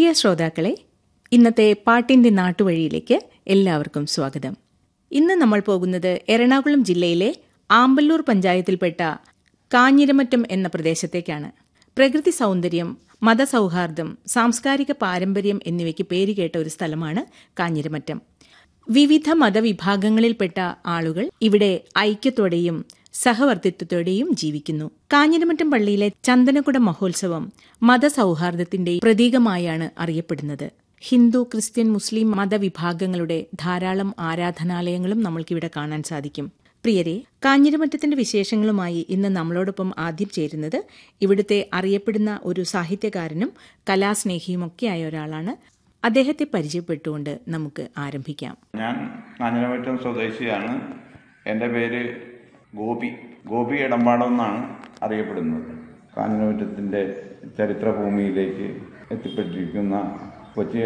പ്രിയ ശ്രോതാക്കളെ ഇന്നത്തെ പാട്ടിന്റെ നാട്ടുവഴിയിലേക്ക് എല്ലാവർക്കും സ്വാഗതം ഇന്ന് നമ്മൾ പോകുന്നത് എറണാകുളം ജില്ലയിലെ ആമ്പല്ലൂർ പഞ്ചായത്തിൽപ്പെട്ട കാഞ്ഞിരമറ്റം എന്ന പ്രദേശത്തേക്കാണ് പ്രകൃതി സൗന്ദര്യം മതസൗഹാർദ്ദം സാംസ്കാരിക പാരമ്പര്യം എന്നിവയ്ക്ക് പേരുകേട്ട ഒരു സ്ഥലമാണ് കാഞ്ഞിരമറ്റം വിവിധ മതവിഭാഗങ്ങളിൽപ്പെട്ട ആളുകൾ ഇവിടെ ഐക്യത്തോടെയും സഹവർത്തിത്വത്തോടെയും ജീവിക്കുന്നു കാഞ്ഞിരമറ്റം പള്ളിയിലെ ചന്ദനക്കുട മഹോത്സവം മതസൗഹാർദ്ദത്തിന്റെ പ്രതീകമായാണ് അറിയപ്പെടുന്നത് ഹിന്ദു ക്രിസ്ത്യൻ മുസ്ലിം മതവിഭാഗങ്ങളുടെ ധാരാളം ആരാധനാലയങ്ങളും നമ്മൾക്കിവിടെ കാണാൻ സാധിക്കും പ്രിയരെ കാഞ്ഞിരമറ്റത്തിന്റെ വിശേഷങ്ങളുമായി ഇന്ന് നമ്മളോടൊപ്പം ആദ്യം ചേരുന്നത് ഇവിടുത്തെ അറിയപ്പെടുന്ന ഒരു സാഹിത്യകാരനും കലാസ്നേഹിയുമൊക്കെയായ ഒരാളാണ് അദ്ദേഹത്തെ പരിചയപ്പെട്ടുകൊണ്ട് നമുക്ക് ആരംഭിക്കാം ഞാൻ കാഞ്ഞിരമറ്റം സ്വദേശിയാണ് എൻ്റെ പേര് ഗോപി ഗോപി എടമ്പാടം എന്നാണ് അറിയപ്പെടുന്നത് കാഞ്ഞിരമറ്റത്തിൻ്റെ ചരിത്രഭൂമിയിലേക്ക് എത്തിപ്പെട്ടിരിക്കുന്ന കൊച്ചി